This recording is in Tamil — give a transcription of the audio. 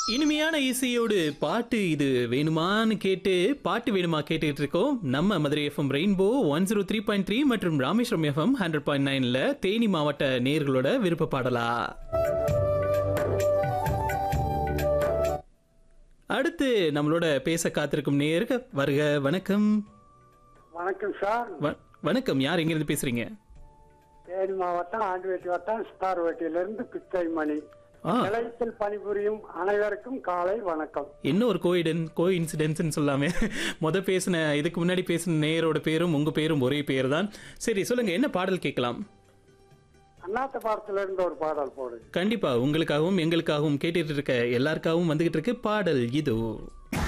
இனிமையான இசையோடு பாட்டு இது வேணுமான்னு கேட்டு பாட்டு வேணுமா கேட்டுட்டு இருக்கோம் நம்ம Madurai FM rainbow one zero three point three மற்றும் ராமேஸ்வரம் எஃப்எம் ஹண்ட்ரட் பாயிண்ட் நைன்ல தேனி மாவட்ட நேர்களோட விருப்ப பாடலா அடுத்து நம்மளோட பேச காத்திருக்கும் நேர்க வருக வணக்கம் வணக்கம் சார் வ- வணக்கம் யார் எங்கிருந்து பேசுறீங்க தேனி மாவட்டம் ஆண்டிவேட்டி வட்டம் ஸ்டார்வேட்டியிலிருந்து பிச்சை மணி ஆ நிலையத்தில் பணிபுரியும் அனைவருக்கும் காலை வணக்கம் என்ன ஒரு கோயிடன் கோ இன்சிடென்ட்ஸ்னு சொல்லாமே முத பேசின இதுக்கு முன்னாடி பேசின நேயரோட பேரும் உங்க பேரும் ஒரே பேர் தான் சரி சொல்லுங்க என்ன பாடல் கேட்கலாம் அண்ணாத்த பாடத்துல இருந்து ஒரு பாடல் போடு கண்டிப்பா உங்களுக்காகவும் எங்களுக்காகவும் கேட்டுட்டு இருக்க எல்லாருக்காகவும் வந்துகிட்டு இருக்கு பாடல் இது